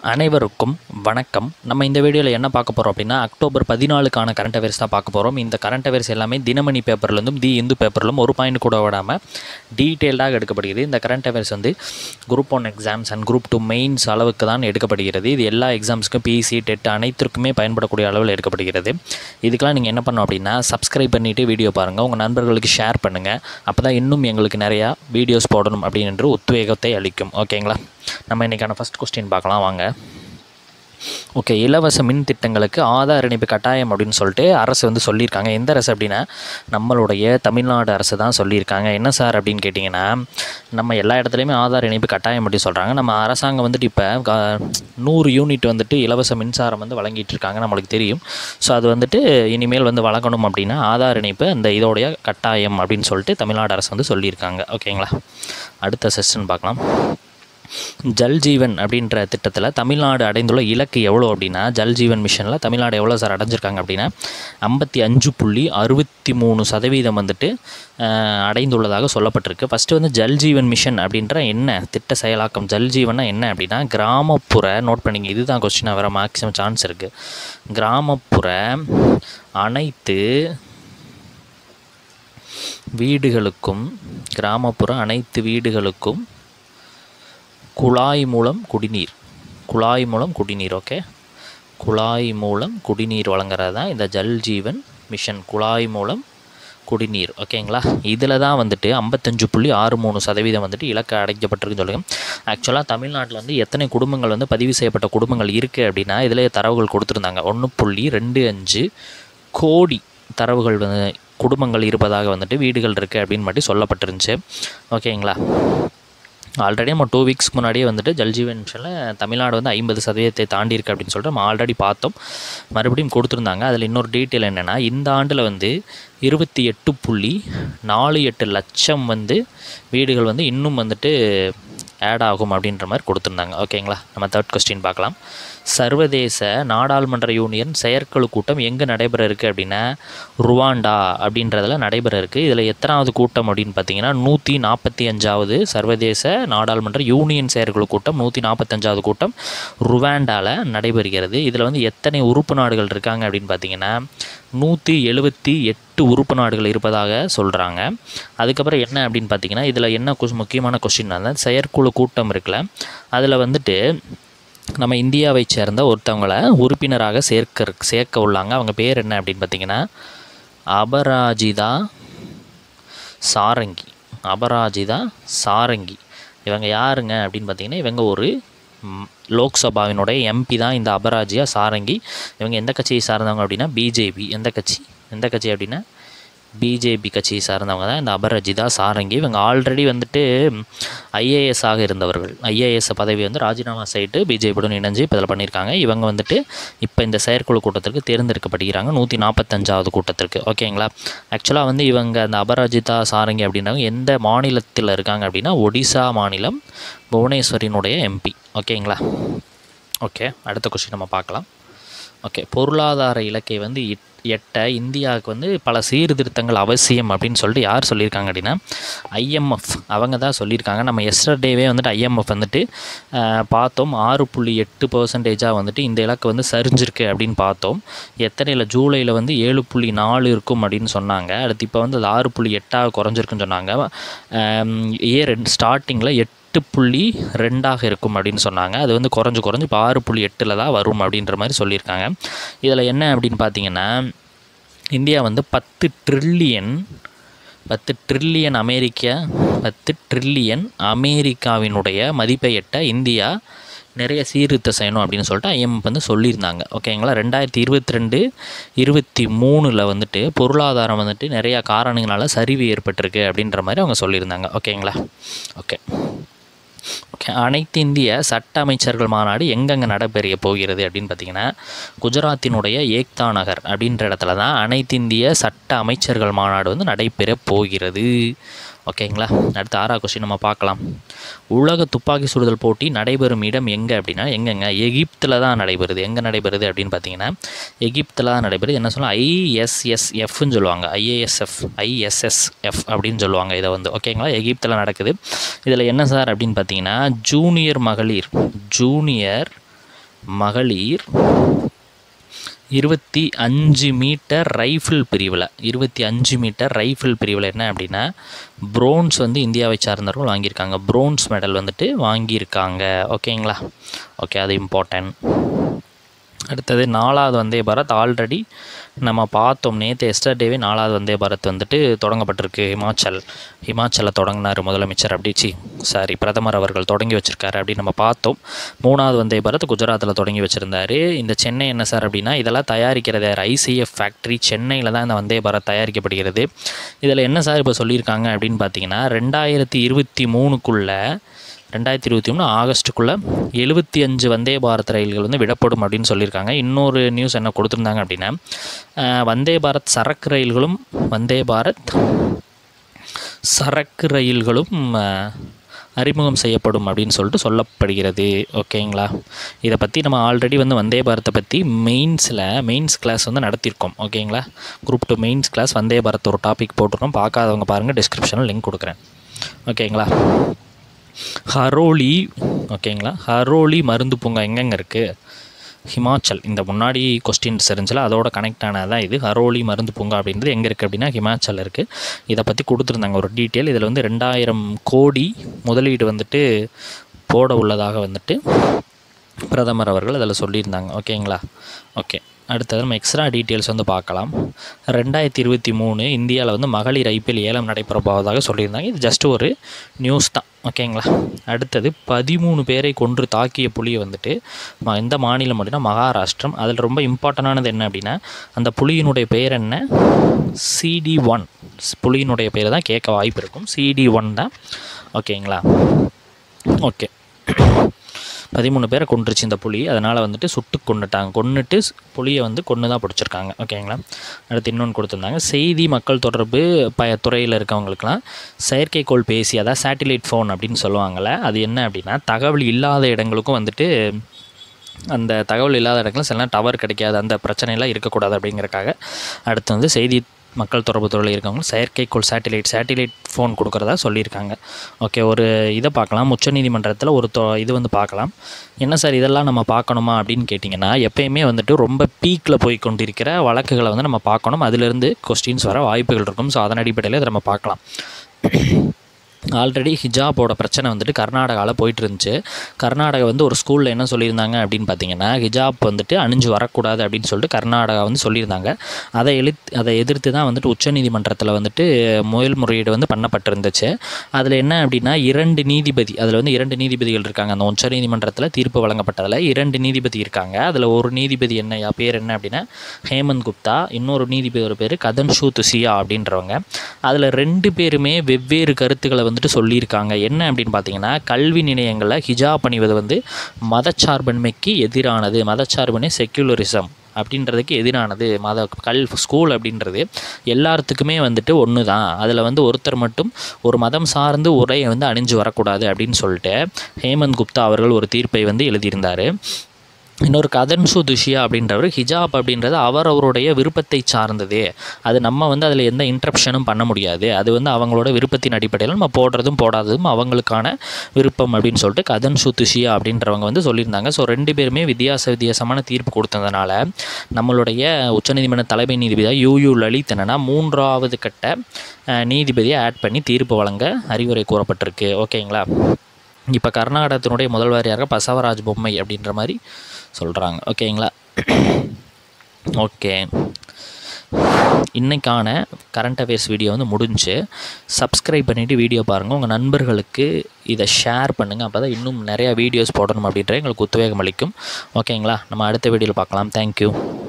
அனைவருக்கும் வணக்கம் நம்ம இந்த வீடியோவில் என்ன பார்க்க போகிறோம் அப்படின்னா அக்டோபர் பதினாலுக்கான கரண்ட் அஃபேர்ஸ் தான் பார்க்க போகிறோம் இந்த கரண்ட் அஃபேர்ஸ் எல்லாமே தினமணி பேப்பர்லேருந்தும் தி இந்து பேப்பர்லும் ஒரு பாயிண்ட் கூட விடாமல் டீட்டெயில்டாக எடுக்கப்படுகிறது இந்த கரண்ட் அஃபேர்ஸ் வந்து group one exams and group two mains அளவுக்கு தான் எடுக்கப்படுகிறது இது எல்லா எக்ஸாம்ஸ்க்கும் பிசி டெட் அனைத்திற்குமே பயன்படக்கூடிய அளவில் எடுக்கப்படுகிறது இதுக்கெல்லாம் நீங்கள் என்ன பண்ணணும் அப்படின்னா சப்ஸ்கிரைப் பண்ணிவிட்டு வீடியோ பாருங்கள் உங்கள் நண்பர்களுக்கு ஷேர் பண்ணுங்கள் அப்போ தான் இன்னும் எங்களுக்கு நிறையா வீடியோஸ் போடணும் அப்படின்னு உத்வேகத்தை அளிக்கும் ஓகேங்களா நம்ம இன்றைக்கான ஃபஸ்ட் கொஸ்டின் பார்க்கலாம் வாங்க ஓகே இலவச மின் திட்டங்களுக்கு ஆதார் இணைப்பு கட்டாயம் அப்படின்னு சொல்லிட்டு அரசு வந்து சொல்லியிருக்காங்க எந்த அரசு அப்படின்னா நம்மளுடைய தமிழ்நாடு அரசு தான் சொல்லியிருக்காங்க என்ன சார் அப்படின்னு கேட்டிங்கன்னா நம்ம எல்லா இடத்துலையுமே ஆதார் இணைப்பு கட்டாயம் அப்படின்னு சொல்கிறாங்க நம்ம அரசாங்கம் வந்துட்டு இப்போ நூறு யூனிட் வந்துட்டு இலவச மின்சாரம் வந்து வழங்கிட்டு இருக்காங்க நம்மளுக்கு தெரியும் ஸோ அது வந்துட்டு இனிமேல் வந்து வழங்கணும் அப்படின்னா ஆதார் இணைப்பு அந்த இதோடைய கட்டாயம் அப்படின்னு சொல்லிட்டு தமிழ்நாடு அரசு வந்து சொல்லியிருக்காங்க ஓகேங்களா அடுத்த செஷன் பார்க்கலாம் ஜல் ஜீவன் அப்படின்ற திட்டத்தில் தமிழ்நாடு அடைந்துள்ள இலக்கு எவ்வளோ அப்படின்னா ஜல் ஜீவன் மிஷனில் தமிழ்நாடு எவ்வளோ சார் அடைஞ்சிருக்காங்க அப்படின்னா ஐம்பத்தி அஞ்சு புள்ளி அறுபத்தி மூணு சதவீதம் வந்துட்டு அஹ், அடைந்துள்ளதாக சொல்லப்பட்டிருக்கு ஃபஸ்ட்டு வந்து ஜல் ஜீவன் மிஷன் அப்படின்ற என்ன திட்ட செயலாக்கம் ஜல் ஜீவன்னா என்ன அப்படின்னா கிராமப்புற நோட் பண்ணிங்க இதுதான் கொஸ்டினாக வர மேக்ஸிமம் சான்ஸ் இருக்குது கிராமப்புற அனைத்து வீடுகளுக்கும் கிராமப்புற அனைத்து வீடுகளுக்கும் குழாய் மூலம் குடிநீர் குழாய் மூலம் குடிநீர் ஓகே குழாய் மூலம் குடிநீர் வழங்குறது தான் இந்த ஜல் ஜீவன் மிஷன் குழாய் மூலம் குடிநீர் ஓகேங்களா இதில் தான் வந்துட்டு ஐம்பத்தஞ்சு புள்ளி ஆறு மூணு சதவீதம் வந்துட்டு இலக்கு அடைக்கப்பட்டிருக்குன்னு சொல்லுங்க ஆக்சுவலாக தமிழ்நாட்டில் வந்து எத்தனை குடும்பங்கள் வந்து பதிவு செய்யப்பட்ட குடும்பங்கள் இருக்குது அப்படின்னா இதில் தரவுகள் கொடுத்துருந்தாங்க ஒன்று புள்ளி ரெண்டு அஞ்சு கோடி தரவுகள் வந்து குடும்பங்கள் இருப்பதாக வந்துட்டு வீடுகள் இருக்குது அப்படின்னு மட்டும் சொல்லப்பட்டிருந்துச்சு ஓகேங்களா ஆல்ரெடி நம்ம டூ வீக்ஸ்க்கு முன்னாடியே வந்துட்டு ஜல்ஜீவன் மிஷனில் தமிழ்நாடு வந்து ஐம்பது சதவீதத்தை தாண்டி இருக்கு அப்படின்னு சொல்லிட்டு நம்ம ஆல்ரெடி பார்த்தோம் மறுபடியும் கொடுத்துருந்தாங்க அதில் இன்னொரு டீட்டெயில் என்னென்னா இந்த ஆண்டில் வந்து இருபத்தி எட்டு புள்ளி நாலு எட்டு லட்சம் வந்து வீடுகள் வந்து இன்னும் வந்துட்டு ஆட் ஆகும் அப்படின்ற மாதிரி கொடுத்துருந்தாங்க ஓகேங்களா நம்ம தேர்ட் கொஸ்டின் பார்க்கலாம் சர்வதேச நாடாளுமன்ற யூனியன் செயற்குழு கூட்டம் எங்கே நடைபெற இருக்குது அப்படின்னா ருவாண்டா அப்படின்றதுல நடைபெற இருக்குது இதில் எத்தனாவது கூட்டம் அப்படின்னு பார்த்தீங்கன்னா நூற்றி நாற்பத்தி அஞ்சாவது சர்வதேச நாடாளுமன்ற யூனியன் செயற்குழு கூட்டம் நூற்றி நாற்பத்தஞ்சாவது கூட்டம் ருவாண்டாவில் நடைபெறுகிறது இதில் வந்து எத்தனை உறுப்பு நாடுகள் இருக்காங்க அப்படின்னு பார்த்தீங்கன்னா நூற்றி எழுபத்தி எட்டு உறுப்பு நாடுகள் இருப்பதாக சொல்கிறாங்க அதுக்கப்புறம் என்ன அப்படின்னு பார்த்தீங்கன்னா இதில் என்ன கொஸ் முக்கியமான கொஸ்டின் வந்து செயற்குழு கூட்டம் இருக்குல்ல அதில் வந்துட்டு நம்ம இந்தியாவை சேர்ந்த ஒருத்தவங்களை உறுப்பினராக சேர்க்க சேர்க்க உள்ளாங்க அவங்க பேர் என்ன அப்படின்னு பார்த்தீங்கன்னா அபராஜிதா சாரங்கி அபராஜிதா சாரங்கி இவங்க யாருங்க அப்படின்னு பார்த்தீங்கன்னா இவங்க ஒரு ம், லோக்சபாவினுடைய எம்பி தான் இந்த அபராஜியா சாரங்கி இவங்க எந்த கட்சியை சார்ந்தவங்க அப்படின்னா பிஜேபி எந்த கட்சி எந்த கட்சி அப்படின்னா பிஜேபி கட்சியை சார்ந்தவங்க தான் இந்த அபராஜிதா சாரங்கி இவங்க ஆல்ரெடி வந்துட்டு ஐஏஎஸ் ஆக இருந்தவர்கள் ஐஏஎஸ் பதவி வந்து ராஜினாமா செய்துட்டு பிஜேபியுடன் இணைஞ்சு இப்போ இதில் பண்ணியிருக்காங்க இவங்க வந்துட்டு இப்போ இந்த செயற்குழு கூட்டத்திற்கு தேர்ந்தெடுக்கப்படுகிறாங்க நூற்றி நாற்பத்தஞ்சாவது கூட்டத்திற்கு ஓகேங்களா ஆக்சுவலாக வந்து இவங்க அந்த அபராஜிதா சாரங்கி அப்படின்றவங்க எந்த மாநிலத்தில் இருக்காங்க அப்படின்னா ஒடிசா மாநிலம் புவனேஸ்வரினுடைய எம்பி ஓகேங்களா ஓகே அடுத்த கொஸ்டின் நம்ம பார்க்கலாம் ஓகே பொருளாதார இலக்கை வந்து இட்- எட்ட இந்தியாவுக்கு வந்து பல சீர்திருத்தங்கள் அவசியம் அப்படின்னு சொல்லிட்டு யார் சொல்லியிருக்காங்க அப்படின்னா ஐஎம்எஃப் அவங்க தான் சொல்லியிருக்காங்க நம்ம எஸ்டர்டேவே வந்துட்டு ஐஎம்எஃப் வந்துட்டு ஆஹ், பார்த்தோம் ஆறு புள்ளி எட்டு பர்சன்டேஜாக வந்துட்டு இந்த இலக்கு வந்து சரிஞ்சிருக்கு அப்படின்னு பார்த்தோம் எத்தனையில் ஜூலையில் வந்து ஏழு புள்ளி நாலு இருக்கும் அப்படின்னு சொன்னாங்க அடுத்து இப்போ வந்து அது ஆறு புள்ளி எட்டாக குறைஞ்சிருக்குன்னு சொன்னாங்க இயர் ஸ்டார்டிங்கில் எட்டு எட்டு புள்ளி ரெண்டாக இருக்கும் அப்படின்னு சொன்னாங்க அது வந்து குறைஞ்சு குறைஞ்சு இப்போ ஆறு புள்ளி எட்டில் தான் வரும் அப்படின்ற மாதிரி சொல்லியிருக்காங்க இதில் என்ன அப்படின்னு பார்த்தீங்கன்னா இந்தியா வந்து பத்து ட்ரில்லியன் பத்து ட்ரில்லியன் அமெரிக்க பத்து ட்ரில்லியன் அமெரிக்காவினுடைய மதிப்பை எட்ட இந்தியா நிறைய சீர்திருத்தம் செய்யணும் அப்படின்னு சொல்லிட்டு ஐஎம்எஃப் வந்து சொல்லியிருந்தாங்க ஓகேங்களா ரெண்டாயிரத்தி இருபத்தி ரெண்டு இருபத்தி மூணில் வந்துட்டு பொருளாதாரம் வந்துட்டு நிறையா காரணங்களால சரிவு ஏற்பட்டிருக்கு அப்படின்ற மாதிரி அவங்க சொல்லியிருந்தாங்க ஓகேங்களா ஓகே ஓகே அனைத்து இந்திய சட்ட அமைச்சர்கள் மாநாடு எங்கெங்கே நடைபெற போகிறது அப்படின்னு பார்த்தீங்கன்னா குஜராத்தினுடைய ஏக்தா நகர் அப்படின்ற இடத்துல தான் அனைத்து இந்திய சட்ட அமைச்சர்கள் மாநாடு வந்து நடைபெற போகிறது ஓகேங்களா அடுத்த ஆறா கொஸ்டின் நம்ம பார்க்கலாம் உலக துப்பாக்கி சுடுதல் போட்டி நடைபெறும் இடம் எங்கே அப்படின்னா எங்கெங்க எகிப்தில் தான் நடைபெறுது எங்கே நடைபெறுது அப்படின்னு பார்த்தீங்கன்னா எகிப்தில் தான் நடைபெறுது என்ன சொல்லலாம் ஐஎஸ்எஸ்எஃப்னு சொல்லுவாங்க ஐஏஎஸ்எஃப் ஐஎஸ்எஸ்எஃப் அப்படின்னு சொல்லுவாங்க இதை வந்து ஓகேங்களா எகிப்தில் நடக்குது இதில் என்ன சார் அப்படின்னு பார்த்தீங்கன்னா ஜூனியர் மகளிர் ஜூனியர் மகளிர் இருபத்தி அஞ்சு மீட்டர் ரைஃபிள் பிரிவில் இருபத்தி அஞ்சு மீட்டர் ரைஃபிள் பிரிவில் என்ன அப்படின்னா ப்ரோன்ஸ் வந்து இந்தியாவை சார்ந்தவர்கள் வாங்கியிருக்காங்க ப்ரோன்ஸ் மெடல் வந்துட்டு வாங்கியிருக்காங்க ஓகேங்களா ஓகே அது இம்பார்ட்டன்ட் அடுத்தது நாலாவது வந்தே பாரத் ஆல்ரெடி நம்ம பார்த்தோம் நேற்று எஸ்டர்டேவே நாலாவது வந்தே பாரத் வந்துட்டு தொடங்கப்பட்டிருக்கு ஹிமாச்சல் ஹிமாச்சலில் தொடங்கினார் முதலமைச்சர் அப்படிச்சு சாரி பிரதமர் அவர்கள் தொடங்கி வச்சிருக்காரு அப்படின்னு நம்ம பார்த்தோம் மூணாவது வந்தே பாரத் குஜராத்தில் தொடங்கி வச்சுருந்தாரு இந்த சென்னை என்ன சார் அப்படின்னா இதெல்லாம் தயாரிக்கிறது யார் ஐசிஎஃப் ஃபேக்ட்ரி சென்னையில் தான் இந்த வந்தே பாரத் தயாரிக்கப்படுகிறது இதில் என்ன சார் இப்போ சொல்லியிருக்காங்க அப்படின்னு பார்த்தீங்கன்னா ரெண்டாயிரத்தி இருபத்தி மூணுக்குள்ளே ரெண்டாயிரத்தி இருபத்தி மூணு ஆகஸ்ட்டுக்குள்ளே எழுபத்தி அஞ்சு வந்தே பாரத் ரயில்கள் வந்து விடப்படும் அப்படின்னு சொல்லியிருக்காங்க இன்னொரு நியூஸ் என்ன கொடுத்துருந்தாங்க அப்படின்னா அஹ், வந்தே பாரத் சரக்கு ரயில்களும் வந்தே பாரத் சரக்கு ரயில்களும் அஹ், அறிமுகம் செய்யப்படும் அப்படின்னு சொல்லிட்டு சொல்லப்படுகிறது ஓகேங்களா இதை பற்றி நம்ம ஆல்ரெடி வந்து வந்தே பாரத்தை பற்றி மெயின்ஸில் மெயின்ஸ் கிளாஸ் வந்து நடத்தியிருக்கோம் ஓகேங்களா group two mains class Vande Bharat ஒரு டாபிக் போட்டிருக்கோம் பார்க்காதவங்க பாருங்கள் டிஸ்கிரிப்ஷனில் லிங்க் கொடுக்குறேன் ஓகேங்களா ஹரோலி ஓகேங்களா ஹரோலி மருந்து பூங்கா எங்கெங்கே இருக்குது ஹிமாச்சல் இந்த முன்னாடி கொஸ்டின்ஸ் இருந்துச்சுல அதோட கனெக்ட் ஆனது தான் இது ஹரோலி மருந்து பூங்கா அப்படின்றது எங்கே இருக்குது அப்படின்னா ஹிமாச்சல் இருக்குது இதை பற்றி கொடுத்துருந்தாங்க ஒரு டீட்டெயில் இதில் வந்து ரெண்டாயிரம் கோடி முதலீடு வந்துட்டு போட உள்ளதாக வந்துட்டு பிரதமர் அவர்கள் அதில் சொல்லியிருந்தாங்க ஓகேங்களா ஓகே அடுத்தது நம்ம எக்ஸ்ட்ரா டீட்டெயில்ஸ் வந்து பார்க்கலாம் ரெண்டாயிரத்தி இருபத்தி மூணு இந்தியாவில் வந்து மகளிர் ஐபிஎல் ஏலம் நடைபெற போவதாக சொல்லியிருந்தாங்க இது ஜஸ்ட் ஒரு நியூஸ் தான் ஓகேங்களா அடுத்தது பதிமூணு பேரை கொன்று தாக்கிய புலியை வந்துட்டு ம- எந்த மாநிலம் அப்படின்னா மகாராஷ்டிரம் அதில் ரொம்ப இம்பார்ட்டண்டானது என்ன அப்படின்னா அந்த புலியினுடைய பெயர் என்ன சிடி ஒன் புலியினுடைய பேர் தான் கேட்க வாய்ப்பு இருக்கும் சிடி ஒன் தான் ஓகேங்களா ஓகே பதிமூணு பேரை கொன்றுச்சு இந்த புலி அதனால் வந்துட்டு சுட்டு கொண்டுட்டாங்க கொன்னுட்டு ஸ்- புலியை வந்து கொன்று தான் பிடிச்சிருக்காங்க ஓகேங்களா அடுத்து இன்னொன்று கொடுத்துருந்தாங்க செய்தி மக்கள் தொடர்பு ப துறையில் இருக்கவங்களுக்குலாம் செயற்கைக்கோள் பேசி அதாவது சேட்டிலைட் ஃபோன் அப்படின்னு சொல்லுவாங்கள்ல அது என்ன அப்படின்னா தகவல் இல்லாத இடங்களுக்கும் வந்துட்டு அந்த தகவல் இல்லாத இடத்துல சில நேரம் டவர் கிடைக்காது அந்த பிரச்சனையெல்லாம் இருக்கக்கூடாது அப்படிங்கிறக்காக அடுத்து வந்து செய்தி மக்கள் தொடர்பு துறையில் இருக்கவங்க செயற்கைக்கோள் சேட்டிலைட் சேட்டிலைட் ஃபோன் கொடுக்குறதா சொல்லியிருக்காங்க ஓகே ஒரு இதை பார்க்கலாம் உச்சநீதிமன்றத்தில் ஒரு தொ இது வந்து பார்க்கலாம் என்ன சார் இதெல்லாம் நம்ம பார்க்கணுமா அப்படின்னு கேட்டிங்கன்னா எப்பயுமே வந்துட்டு ரொம்ப பீக்கில் போய் கொண்டிருக்கிற வழக்குகளை வந்து நம்ம பார்க்கணும் அதிலிருந்து கொஸ்டின்ஸ் வர வாய்ப்புகள் இருக்கும் ஸோ அதன் அடிப்படையில் இதை நம்ம பார்க்கலாம் ஆல்ரெடி ஹிஜாபோட பிரச்சனை வந்துட்டு கர்நாடகாவில் போயிட்டு இருந்துச்சு கர்நாடகா வந்து ஒரு ஸ்கூலில் என்ன சொல்லியிருந்தாங்க அப்படின்னு பார்த்தீங்கன்னா ஹிஜாப் வந்துட்டு அணிஞ்சு வரக்கூடாது அப்படின்னு சொல்லிட்டு கர்நாடகா வந்து சொல்லியிருந்தாங்க அதை எழுத் அதை எதிர்த்து தான் வந்துட்டு உச்சநீதிமன்றத்தில் வந்துட்டு மேல்முறையீடு வந்து பண்ணப்பட்டிருந்துச்சு அதில் என்ன அப்படின்னா இரண்டு நீதிபதி அதில் வந்து இரண்டு நீதிபதிகள் இருக்காங்க அந்த உச்சநீதிமன்றத்தில் தீர்ப்பு வழங்கப்பட்டதில் இரண்டு நீதிபதி இருக்காங்க அதில் ஒரு நீதிபதி என்ன யா- பேர் என்ன அப்படின்னா ஹேமந்த் குப்தா இன்னொரு நீதிபதி ஒரு பேர் கதன்ஷூ துசியா அப்படின்றவங்க அதில் ரெண்டு பேருமே வெவ்வேறு கருத்துக்களை வந்துட்டு சொல்லியிருக்காங்க என்ன அப்படின்னு பார்த்தீங்கன்னா கல்வி நிலையங்களில் ஹிஜாப் அணிவது வந்து மதச்சார்பன்மைக்கு எதிரானது மதச்சார்பனை செக்யுலரிசம் அப்படின்றதுக்கு எதிரானது மத கல் ஸ்கூல் அப்படின்றது எல்லாத்துக்குமே வந்துட்டு ஒன்று தான் அதில் வந்து ஒருத்தர் மட்டும் ஒரு மதம் சார்ந்து உரையை வந்து அணிஞ்சு வரக்கூடாது அப்படின்னு சொல்லிட்டு ஹேமந்த் குப்தா அவர்கள் ஒரு தீர்ப்பை வந்து எழுதியிருந்தார் இன்னொரு கதன்சு துஷியா அப்படின்றவர் ஹிஜாப் அப்படின்றது அவர் அவருடைய விருப்பத்தை சார்ந்தது அது நம்ம வந்து அதில் எந்த இன்ட்ரப்ஷனும் பண்ண முடியாது அது வந்து அவங்களோட விருப்பத்தின் அடிப்படையில் நம்ம போடுறதும் போடாததும் அவங்களுக்கான விருப்பம் அப்படின்னு சொல்லிட்டு கதன்சு துஷியா அப்படின்றவங்க வந்து சொல்லியிருந்தாங்க ஸோ ரெண்டு பேருமே வித்தியாச வித்தியாசமான தீர்ப்பு கொடுத்ததுனால நம்மளுடைய உச்சநீதிமன்ற தலைமை நீதிபதியாக யூ யூ லலித் என்னன்னா மூன்றாவது கட்ட அஹ், நீதிபதியை ஆட் பண்ணி தீர்ப்பு வழங்க அறிவுரை கூறப்பட்டிருக்கு ஓகேங்களா இப்போ கர்நாடகத்தினுடைய முதல்வர் யாராக பசவராஜ் பொம்மை அப்படின்ற மாதிரி சொல்கிறாங்க ஓகேங்களா ஓகே இன்னைக்கான கரண்ட் அஃபேர்ஸ் வீடியோ வந்து முடிஞ்சு சப்ஸ்கிரைப் பண்ணிவிட்டு வீடியோ பாருங்கள் உங்கள் நண்பர்களுக்கு இதை ஷேர் பண்ணுங்கள் அப்போ தான் இன்னும் நிறையா வீடியோஸ் போடணும் அப்படின்ற எங்களுக்கு உத்வேகம் அளிக்கும் ஓகேங்களா நம்ம அடுத்த வீடியோவில் பார்க்கலாம் தேங்க்யூ